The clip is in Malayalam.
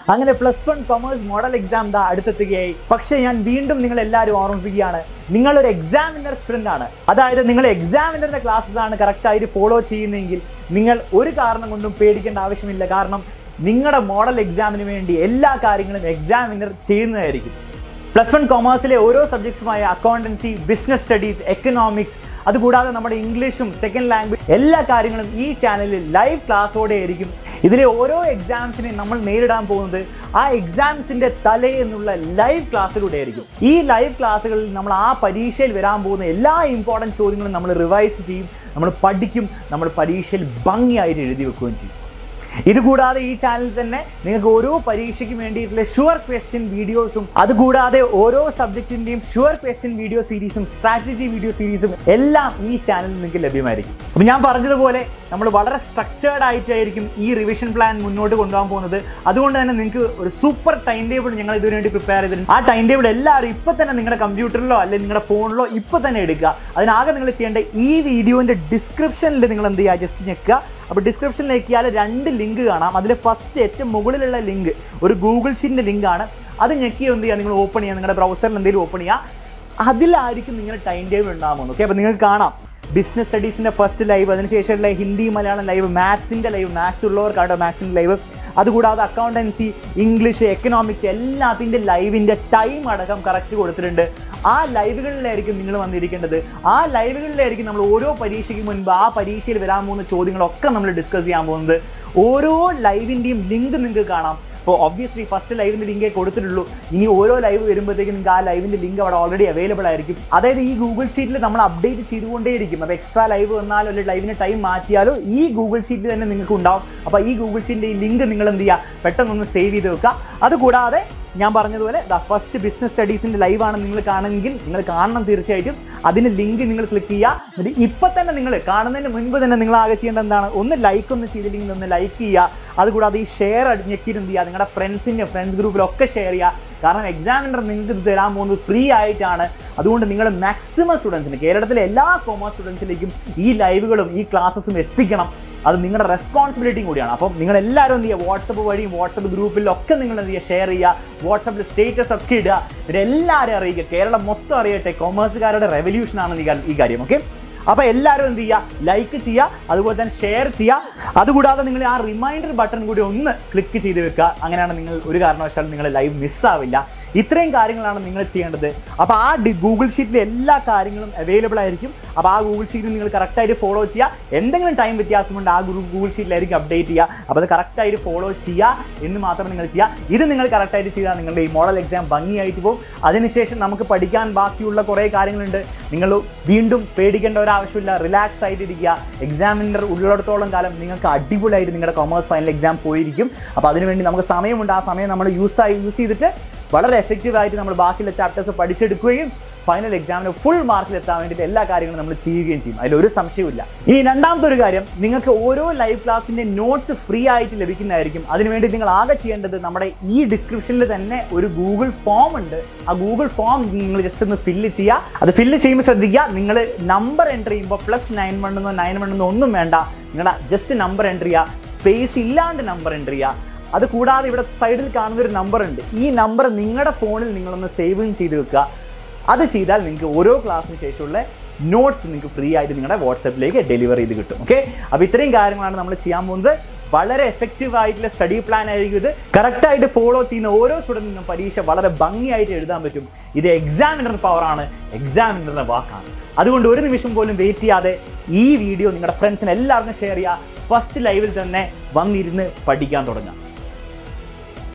അങ്ങനെ plus one commerce model exam ദാ അടുത്തെത്തുകയായി പക്ഷേ ഞാൻ വീണ്ടും നിങ്ങൾ എല്ലാവരും ഓർമ്മിപ്പിക്കുകയാണ് നിങ്ങളൊരു എക്സാമിനർ സ്റ്റുഡൻ്റ് ആണ് അതായത് നിങ്ങൾ എക്സാമിനറിൻ്റെ ക്ലാസ്സസ് ആണ് കറക്റ്റായിട്ട് ഫോളോ ചെയ്യുന്നതെങ്കിൽ നിങ്ങൾ ഒരു കാരണം കൊണ്ടും പേടിക്കേണ്ട ആവശ്യമില്ല കാരണം നിങ്ങളുടെ മോഡൽ എക്സാമിന് വേണ്ടി എല്ലാ കാര്യങ്ങളും എക്സാമിനർ ചെയ്യുന്നതായിരിക്കും പ്ലസ് വൺ കൊമേഴ്സിലെ ഓരോ സബ്ജക്ട്സുമായ അക്കൗണ്ടൻസി ബിസിനസ് സ്റ്റഡീസ് എക്കണോമിക്സ് അതുകൂടാതെ നമ്മുടെ ഇംഗ്ലീഷും സെക്കൻഡ് ലാംഗ്വേജ് എല്ലാ കാര്യങ്ങളും ഈ ചാനലിൽ ലൈവ് ക്ലാസ്സോടെ ആയിരിക്കും ഇതിലെ ഓരോ എക്സാംസിനെയും നമ്മൾ നേരിടാൻ പോകുന്നത് ആ എക്സാംസിന്റെ തലേ എന്നുള്ള ലൈവ് ക്ലാസ്സിലൂടെ ആയിരിക്കും ഈ ലൈവ് ക്ലാസ്സുകളിൽ നമ്മൾ ആ പരീക്ഷയിൽ വരാൻ പോകുന്ന എല്ലാ ഇമ്പോർട്ടൻറ്റ് ചോദ്യങ്ങളും നമ്മൾ റിവൈസ് ചെയ്യും നമ്മൾ പഠിക്കും നമ്മൾ പരീക്ഷയിൽ ഭംഗിയായിട്ട് എഴുതി വെക്കുകയും ചെയ്യും ഇതുകൂടാതെ ഈ ചാനലിൽ തന്നെ നിങ്ങൾക്ക് ഓരോ പരീക്ഷയ്ക്കും വേണ്ടിയിട്ടുള്ള ഷുവർ ക്വസ്റ്റ്യൻ വീഡിയോസും അതുകൂടാതെ ഓരോ സബ്ജക്റ്റിന്റെയും ഷുവർ ക്വസ്റ്റ്യൻ വീഡിയോ സീരീസും സ്ട്രാറ്റജി വീഡിയോ സീരീസും എല്ലാം ഈ ചാനലിൽ നിങ്ങൾക്ക് ലഭ്യമായിരിക്കും അപ്പോൾ ഞാൻ പറഞ്ഞതുപോലെ നമ്മൾ വളരെ സ്ട്രക്ചേർഡ് ആയിട്ടായിരിക്കും ഈ റിവിഷൻ പ്ലാൻ മുന്നോട്ട് കൊണ്ടുപോകാൻ പോകുന്നത് അതുകൊണ്ട് തന്നെ നിങ്ങൾക്ക് ഒരു സൂപ്പർ ടൈം ടേബിൾ ഞങ്ങൾ ഇതിനു വേണ്ടി പ്രിപ്പയർ ചെയ്തിട്ടുണ്ട് ആ ടൈം ടേബിൾ എല്ലാവരും ഇപ്പം തന്നെ നിങ്ങളുടെ കമ്പ്യൂട്ടറിലോ അല്ലെങ്കിൽ നിങ്ങളുടെ ഫോണിലോ ഇപ്പം തന്നെ എടുക്കുക അതിനാകെ നിങ്ങൾ ചെയ്യേണ്ട ഈ വീഡിയോൻ്റെ ഡിസ്ക്രിപ്ഷനിൽ നിങ്ങൾ എന്ത് ചെയ്യുക ജസ്റ്റ് ഞെക്കുക അപ്പോൾ ഡിസ്ക്രിപ്ഷനിൽ നോക്കിയാൽ രണ്ട് ലിങ്ക് കാണാം അതിൽ ഫസ്റ്റ് ഏറ്റവും മുകളിലുള്ള ലിങ്ക് ഒരു ഗൂഗിൾ ഷീറ്റിൻ്റെ ലിങ്കാണ് അത് ഞെക്കി എന്ത് ചെയ്യുക നിങ്ങൾ ഓപ്പൺ ചെയ്യുക നിങ്ങളുടെ ബ്രൗസറിൽ എന്തെങ്കിലും ഓപ്പൺ ചെയ്യുക അതിലായിരിക്കും നിങ്ങളുടെ ടൈം ടേബിൾ ഉണ്ടാകുന്നത് ഓക്കെ അപ്പോൾ നിങ്ങൾക്ക് കാണാം ബിസിനസ് സ്റ്റഡീസിൻ്റെ ഫസ്റ്റ് ലൈവ് അതിനുശേഷമുള്ള ഹിന്ദി മലയാളം ലൈവ് മാത്സിൻ്റെ ലൈവ് മാത്സ് ഉള്ളവർക്കാട്ടോ മാത്സിൻ്റെ ലൈവ് അതുകൂടാതെ അക്കൗണ്ടൻസി ഇംഗ്ലീഷ് എക്കണോമിക്സ് എല്ലാത്തിൻ്റെ ലൈവിൻ്റെ ടൈം അടക്കം കറക്റ്റ് കൊടുത്തിട്ടുണ്ട് ആ ലൈവുകളിലായിരിക്കും നിങ്ങൾ വന്നിരിക്കേണ്ടത് ആ ലൈവുകളിലായിരിക്കും നമ്മൾ ഓരോ പരീക്ഷയ്ക്ക് മുൻപ് ആ പരീക്ഷയിൽ വരാൻ പോകുന്ന ചോദ്യങ്ങളൊക്കെ നമ്മൾ ഡിസ്കസ് ചെയ്യാൻ പോകുന്നത് ഓരോ ലൈവിൻ്റെയും ലിങ്ക് നിങ്ങൾക്ക് കാണാം അപ്പോൾ ഒബ്വിയസ്ലി ഫസ്റ്റ് ലൈവിൻ്റെ ലിങ്കേ കൊടുത്തിട്ടുള്ളൂ ഇനി ഓരോ ലൈവ് വരുമ്പോഴത്തേക്കും നിങ്ങൾക്ക് ആ ലൈവിൻ്റെ ലിങ്ക് അവിടെ ഓൾറെഡി അവൈലബിൾ ആയിരിക്കും അതായത് ഈ ഗൂഗിൾ ഷീറ്റിൽ നമ്മൾ അപ്ഡേറ്റ് ചെയ്തുകൊണ്ടേയിരിക്കും അപ്പോൾ എക്സ്ട്രാ ലൈവ് വന്നാലോ അല്ലെങ്കിൽ ലൈവിന് ടൈം മാറ്റിയാലോ ഈ ഗൂഗിൾ ഷീറ്റിൽ തന്നെ നിങ്ങൾക്ക് ഉണ്ടാവും അപ്പോൾ ഈ ഗൂഗിൾ ഷീറ്റിൻ്റെ ഈ ലിങ്ക് നിങ്ങൾ എന്ത് ചെയ്യുക പെട്ടെന്നൊന്ന് സേവ് ചെയ്ത് വെക്കുക അതുകൂടാതെ ഞാൻ പറഞ്ഞതുപോലെ ദ ഫസ്റ്റ് ബിസിനസ് സ്റ്റഡീസിൻ്റെ ലൈവാണ് നിങ്ങൾ കാണുമെങ്കിൽ നിങ്ങൾ കാണണം തീർച്ചയായിട്ടും അതിന് ലിങ്ക് നിങ്ങൾ ക്ലിക്ക് ചെയ്യുക എന്നിട്ട് ഇപ്പം തന്നെ നിങ്ങൾ കാണുന്നതിന് മുൻപ് തന്നെ നിങ്ങൾ ആകെ ചെയ്യേണ്ടത് എന്താണ് ഒന്ന് ലൈക്ക് ഒന്ന് ചെയ്തില്ലെങ്കിൽ ഒന്ന് ലൈക്ക് ചെയ്യുക അതുകൂടാതെ ഈ ഷെയർ ഞെക്കിയിട്ട് എന്ത് ചെയ്യുക നിങ്ങളുടെ ഫ്രണ്ട്സിൻ്റെ ഫ്രണ്ട്സ് ഗ്രൂപ്പിലൊക്കെ ഷെയർ ചെയ്യുക കാരണം എക്സാമിനർ നിങ്ങൾക്ക് ഇത് തരാൻ പോകുന്നത് ഫ്രീ ആയിട്ടാണ് അതുകൊണ്ട് നിങ്ങൾ മാക്സിമം സ്റ്റുഡൻസിന് കേരളത്തിലെ എല്ലാ കോമേഴ്സ് സ്റ്റുഡൻസിലേക്കും ഈ ലൈവുകളും ഈ ക്ലാസ്സസും എത്തിക്കണം അത് നിങ്ങളുടെ റെസ്പോൺസിബിലിറ്റിയും കൂടിയാണ് അപ്പം നിങ്ങൾ എല്ലാവരും എന്ത് ചെയ്യുക വാട്സപ്പ് വഴിയും വാട്സപ്പ് ഗ്രൂപ്പിലൊക്കെ നിങ്ങൾ എന്ത് ചെയ്യുക ഷെയർ ചെയ്യുക വാട്സപ്പിൽ സ്റ്റേറ്റസ് ഒക്കെ ഇടുക എന്നിട്ട് എല്ലാവരും അറിയിക്കുക കേരളം മൊത്തം അറിയട്ടെ കൊമേഴ്സുകാരുടെ റെവല്യൂഷനാണ് ഈ കാ- ഈ കാര്യം ഓക്കെ അപ്പോൾ എല്ലാവരും എന്ത് ചെയ്യുക ലൈക്ക് ചെയ്യുക അതുപോലെ തന്നെ ഷെയർ ചെയ്യുക അതുകൂടാതെ നിങ്ങൾ ആ റിമൈൻഡർ ബട്ടൺ കൂടി ഒന്ന് ക്ലിക്ക് ചെയ്ത് വെക്കുക അങ്ങനെയാണ് നിങ്ങൾ ഒരു കാരണവശാലും നിങ്ങൾ ലൈവ് മിസ്സാവില്ല ഇത്രയും കാര്യങ്ങളാണ് നിങ്ങൾ ചെയ്യേണ്ടത് അപ്പോൾ ആ ഡി ഗൂഗിൾ ഷീറ്റിലെ എല്ലാ കാര്യങ്ങളും അവൈലബിൾ ആയിരിക്കും അപ്പോൾ ആ ഗൂഗിൾ ഷീറ്റ് നിങ്ങൾ കറക്റ്റായിട്ട് ഫോളോ ചെയ്യുക എന്തെങ്കിലും ടൈം വ്യത്യാസമുണ്ട് ആ ഗൂഗിൾ ഷീറ്റിലായിരിക്കും അപ്ഡേറ്റ് ചെയ്യുക അപ്പോൾ അത് കറക്റ്റായിട്ട് ഫോളോ ചെയ്യുക എന്ന് മാത്രം നിങ്ങൾ ചെയ്യുക ഇത് നിങ്ങൾ കറക്റ്റായിട്ട് ചെയ്താൽ നിങ്ങളുടെ ഈ മോഡൽ എക്സാം ഭംഗിയായിട്ട് പോകും അതിനുശേഷം നമുക്ക് പഠിക്കാൻ ബാക്കിയുള്ള കുറേ കാര്യങ്ങളുണ്ട് നിങ്ങൾ വീണ്ടും പേടിക്കേണ്ട ഒരാവശ്യമില്ല റിലാക്സ് ആയിട്ട് ഇരിക്കുക എക്സാമിനർ ഉള്ളിടത്തോളം കാലം നിങ്ങൾക്ക് അടിപൊളിയായിട്ട് നിങ്ങളുടെ കൊമേഴ്സ് ഫൈനൽ എക്സാം പോയിരിക്കും അപ്പോൾ അതിനുവേണ്ടി നമുക്ക് സമയമുണ്ട് ആ സമയം നമ്മൾ യൂസ് ആയി യൂസ് ചെയ്തിട്ട് വളരെ എഫക്റ്റീവായിട്ട് നമ്മൾ ബാക്കിയുള്ള ചാപ്റ്റേഴ്സ് പഠിച്ചെടുക്കുകയും ഫൈനൽ എക്സാമിന് ഫുൾ മാർക്കിൽ എത്താൻ വേണ്ടിയിട്ട് എല്ലാ കാര്യങ്ങളും നമ്മൾ ചെയ്യുകയും ചെയ്യും അതിൽ ഒരു സംശയവുമില്ല ഇനി രണ്ടാമത്തെ ഒരു കാര്യം നിങ്ങൾക്ക് ഓരോ ലൈവ് ക്ലാസ്സിൻ്റെ നോട്ട്സ് ഫ്രീ ആയിട്ട് ലഭിക്കുന്നതായിരിക്കും അതിനുവേണ്ടി നിങ്ങൾ ആകെ ചെയ്യേണ്ടത് നമ്മുടെ ഈ ഡിസ്ക്രിപ്ഷനിൽ തന്നെ ഒരു ഗൂഗിൾ ഫോം ഉണ്ട് ആ ഗൂഗിൾ ഫോം നിങ്ങൾ ജസ്റ്റ് ഒന്ന് ഫില്ല് ചെയ്യുക അത് ഫില്ല് ചെയ്യുമ്പോൾ ശ്രദ്ധിക്കുക നിങ്ങൾ നമ്പർ എൻ്റർ ചെയ്യുമ്പോൾ പ്ലസ് നയൻ വൺ എന്നോ നയൻ വൺ എന്നോ ഒന്നും വേണ്ട നിങ്ങളുടെ ജസ്റ്റ് നമ്പർ എൻ്റർ ചെയ്യുക സ്പേസ് ഇല്ലാണ്ട് നമ്പർ എൻ്റർ ചെയ്യുക അത് കൂടാതെ ഇവിടെ സൈഡിൽ കാണുന്ന ഒരു നമ്പർ ഉണ്ട് ഈ നമ്പർ നിങ്ങളുടെ ഫോണിൽ നിങ്ങളൊന്ന് സേവും ചെയ്ത് വെക്കുക അത് ചെയ്താൽ നിങ്ങൾക്ക് ഓരോ ക്ലാസ്സിന് ശേഷമുള്ള നോട്ട്സ് നിങ്ങൾക്ക് ഫ്രീ ആയിട്ട് നിങ്ങളുടെ വാട്സപ്പിലേക്ക് ഡെലിവർ ചെയ്ത് കിട്ടും ഓക്കെ അപ്പോൾ ഇത്രയും കാര്യങ്ങളാണ് നമ്മൾ ചെയ്യാൻ പോകുന്നത് വളരെ എഫക്റ്റീവ് ആയിട്ടുള്ള സ്റ്റഡി പ്ലാൻ ആയിരിക്കും ഇത് കറക്റ്റായിട്ട് ഫോളോ ചെയ്യുന്ന ഓരോ സ്റ്റുഡൻറ്റിനും പരീക്ഷ വളരെ ഭംഗിയായിട്ട് എഴുതാൻ പറ്റും ഇത് എക്സാമിനർ പവറാണ് എക്സാമിനറുടെ വാക്കാണ് അതുകൊണ്ട് ഒരു നിമിഷം പോലും വെയിറ്റ് ചെയ്യാതെ ഈ വീഡിയോ നിങ്ങളുടെ ഫ്രണ്ട്സിന് എല്ലാവർക്കും ഷെയർ ചെയ്യുക ഫസ്റ്റ് ലൈവിൽ തന്നെ വന്നിരുന്ന് പഠിക്കാൻ തുടങ്ങാം